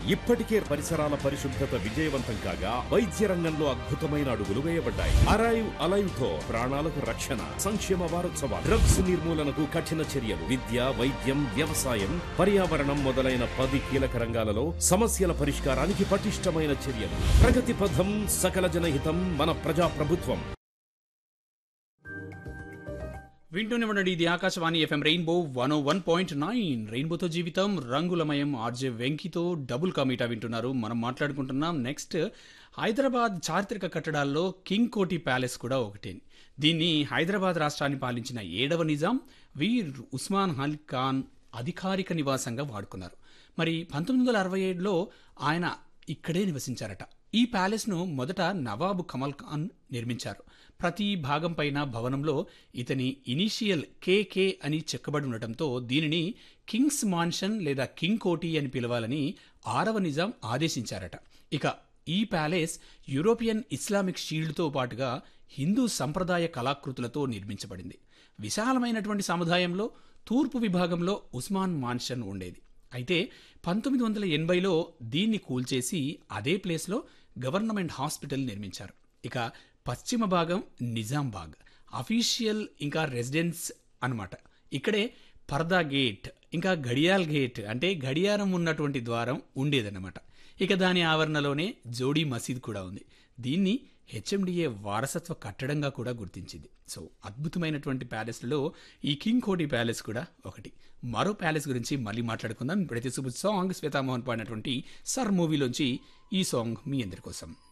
ఇప్పటికే పరిసరాల పరిశుభ్రత విజయవంతం కాగా వైద్య రంగంలో అద్భుతమైన అడుగులు వేయబడ్డాయి అరైవ్ అలైవ్ తో ప్రాణాలకు రక్షణ సంక్షేమ వారోత్సవాలు డ్రగ్స్ నిర్మూలనకు కఠిన చర్యలు విద్య వైద్యం వ్యవసాయం పర్యావరణం మొదలైన పది కీలక రంగాలలో సమస్యల పరిష్కారానికి పటిష్టమైన చర్యలు ప్రగతి పథం సకల జనహితం మన ప్రజా ప్రభుత్వం వింటూనే ఉండండి ఇది Akashvani FM rainbow one one point nine రెయిన్బోతో జీవితం రంగులమయం ఆర్జే వెంకితో డబుల్ కమీటా వింటున్నారు మనం మాట్లాడుకుంటున్నాం నెక్స్ట్ హైదరాబాద్ చారిత్రక కట్టడాల్లో కింగ్ కోటి ప్యాలెస్ కూడా ఒకటి దీన్ని హైదరాబాద్ రాష్ట్రాన్ని పాలించిన ఏడవ నిజాం వీర్ ఉస్మాన్ అల్ ఖాన్ అధికారిక నివాసంగా వాడుకున్నారు మరి పంతొమ్మిది వందల అరవై ఏడులో ఆయన ఇక్కడే నివసించారట ఈ ప్యాలెస్ను మొదట నవాబు కమల్ ఖాన్ నిర్మించారు ప్రతి భాగం పైన భవనంలో ఇతని ఇనీషియల్ కేకే అని చెక్కబడి ఉండటంతో దీనిని కింగ్స్ మాన్షన్ లేదా కింగ్ కోటి అని పిలవాలని ఆరవ నిజాం ఆదేశించారట ఇక ఈ ప్యాలెస్ యూరోపియన్ ఇస్లామిక్ షీల్డ్తో పాటుగా హిందూ సంప్రదాయ కళాకృతులతో నిర్మించబడింది విశాలమైనటువంటి సముదాయంలో తూర్పు విభాగంలో ఉస్మాన్ మాన్షన్ ఉండేది అయితే పంతొమ్మిది వందల ఎనభైలో దీన్ని కూల్చేసి అదే ప్లేస్లో గవర్నమెంట్ హాస్పిటల్ నిర్మించారు ఇక పశ్చిమ భాగం నిజాంబాగ్ అఫీషియల్ ఇంకా రెసిడెన్స్ అన్నమాట ఇక్కడే పర్దా గేట్ ఇంకా గడియాల్ గేట్ అంటే గడియారం ఉన్నటువంటి ద్వారం ఉండేదన్నమాట ఇక దాని ఆవరణలోనే జోడీ మసీద్ కూడా ఉంది దీన్ని హెచ్ఎండిఏ వారసత్వ కట్టడంగా కూడా గుర్తించింది సో అద్భుతమైనటువంటి ప్యాలెస్లలో ఈ కింగ్ కోటి ప్యాలెస్ కూడా ఒకటి మరో ప్యాలెస్ గురించి మళ్ళీ మాట్లాడుకుందాం ప్రతి శుభ సాంగ్ శ్వేతామోహన్ పాడినటువంటి సర్ మూవీలోంచి ఈ సాంగ్ మీ అందరి కోసం